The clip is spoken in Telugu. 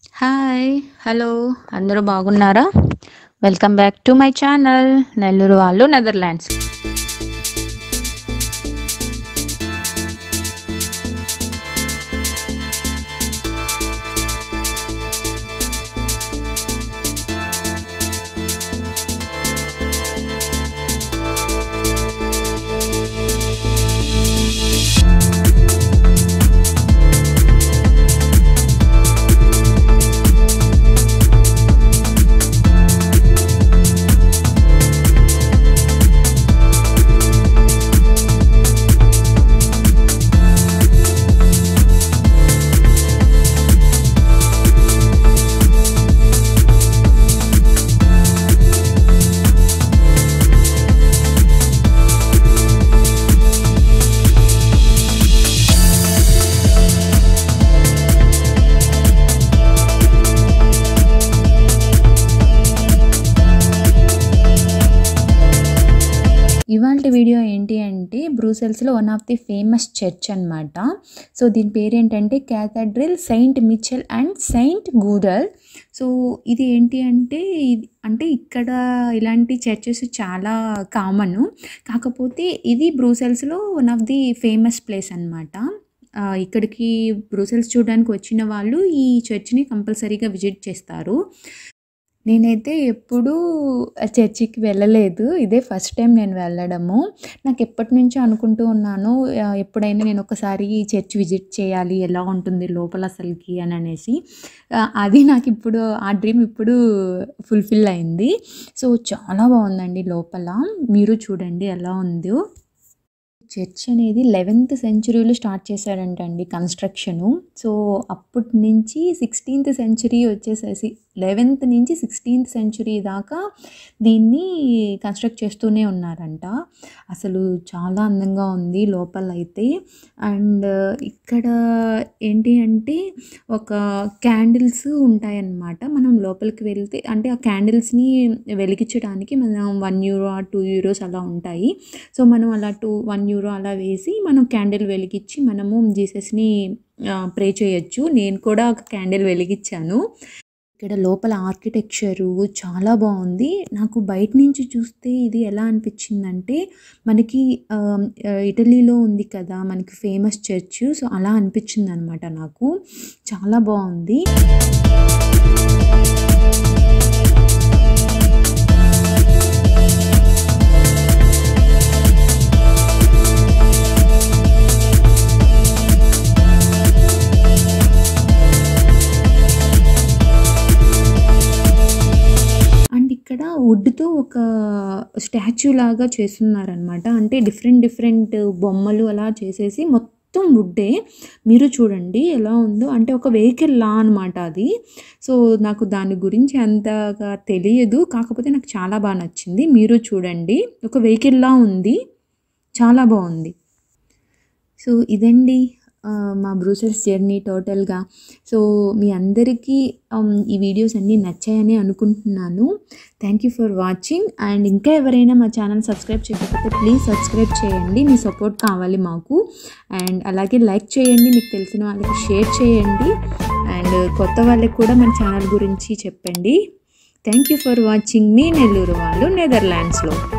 హాయ్ హలో అందరూ బాగున్నారా welcome back to my channel Nellore వాళ్ళు నెదర్లాండ్స్ ఇవాళ వీడియో ఏంటి అంటే బ్రూసెల్స్లో one of the famous church అన్నమాట సో దీని పేరు ఏంటంటే cathedral saint Michael and saint Gudula so ఇది ఏంటి అంటే ఇది అంటే ఇక్కడ ఇలాంటి చర్చెస్ చాలా కామన్ కాకపోతే ఇది బ్రూసెల్స్లో one of the famous place అనమాట ఇక్కడికి బ్రూసెల్స్ చూడడానికి వచ్చిన వాళ్ళు ఈ చర్చ్ని కంపల్సరీగా విజిట్ చేస్తారు నేనైతే ఎప్పుడూ చర్చికి వెళ్ళలేదు ఇదే ఫస్ట్ టైం నేను వెళ్ళడము నాకు ఎప్పటి నుంచో అనుకుంటూ ఉన్నాను ఆ, ఎప్పుడైనా నేను ఒకసారి ఈ చర్చ్ విజిట్ చేయాలి ఎలా ఉంటుంది లోపల అసలుకి అని అనేసి ఆ, అది నాకు ఇప్పుడు ఆ డ్రీమ్ ఇప్పుడు ఫుల్ఫిల్ అయింది సో చాలా బాగుందండి లోపల మీరు చూడండి ఎలా ఉందో చర్చ్ అనేది లెవెన్త్ సెంచురీలో స్టార్ట్ చేశారంటండి కన్స్ట్రక్షను సో అప్పటి నుంచి సిక్స్టీన్త్ సెంచురీ వచ్చేసేసి లెవెన్త్ నుంచి సిక్స్టీన్త్ సెంచురీ దాకా దీన్ని కన్స్ట్రక్ట్ చేస్తూనే ఉన్నారంట అసలు చాలా అందంగా ఉంది లోపల అయితే అండ్ ఇక్కడ ఏంటి అంటే ఒక క్యాండిల్స్ ఉంటాయన్నమాట మనం లోపలికి వెళ్తే అంటే ఆ క్యాండిల్స్ని వెలిగించడానికి మనం వన్ యూరో టూ యూరోస్ అలా ఉంటాయి సో మనం అలా టూ వన్ యూరో అలా వేసి మనం క్యాండిల్ వెలిగించి మనము జీసస్ని ప్రే చేయొచ్చు నేను కూడా ఒక క్యాండిల్ వెలిగించాను ఇక్కడ లోపల ఆర్కిటెక్చరు చాలా బాగుంది నాకు బయట నుంచి చూస్తే ఇది ఎలా అనిపించిందంటే మనకి ఆ, ఆ, ఇటలీలో ఉంది కదా మనకి ఫేమస్ చర్చ్ సో అలా అనిపించింది అనమాట నాకు చాలా బాగుంది అండ్ ఇక్కడ వుడ్తో ఒక స్టాచ్యూ లాగా చేస్తున్నారనమాట అంటే డిఫరెంట్ డిఫరెంట్ బొమ్మలు అలా చేసేసి మొత్తం వుడ్డే మీరు చూడండి ఎలా ఉందో అంటే ఒక వెహికల్ లా అనమాట అది సో నాకు దాని గురించి అంతగా తెలియదు కాకపోతే నాకు చాలా బాగా నచ్చింది మీరు చూడండి ఒక వెహికల్ లా ఉంది చాలా బాగుంది సో ఇదండి ఆ, మా బ్రూసెల్స్ జర్నీ టోటల్గా సో మీ అందరికీ um, ఈ వీడియోస్ అన్నీ నచ్చాయని అనుకుంటున్నాను thank you for watching and ఇంకా ఎవరైనా మా ఛానల్ సబ్స్క్రైబ్ చేయకపోతే ప్లీజ్ సబ్స్క్రైబ్ చేయండి మీ సపోర్ట్ కావాలి మాకు అండ్ అలాగే లైక్ చేయండి మీకు తెలిసిన వాళ్ళకి షేర్ చేయండి అండ్ కొత్త వాళ్ళకి కూడా మన ఛానల్ గురించి చెప్పండి థ్యాంక్ యూ ఫర్ వాచింగ్ మీ నెల్లూరు వాళ్ళు నెదర్లాండ్స్లో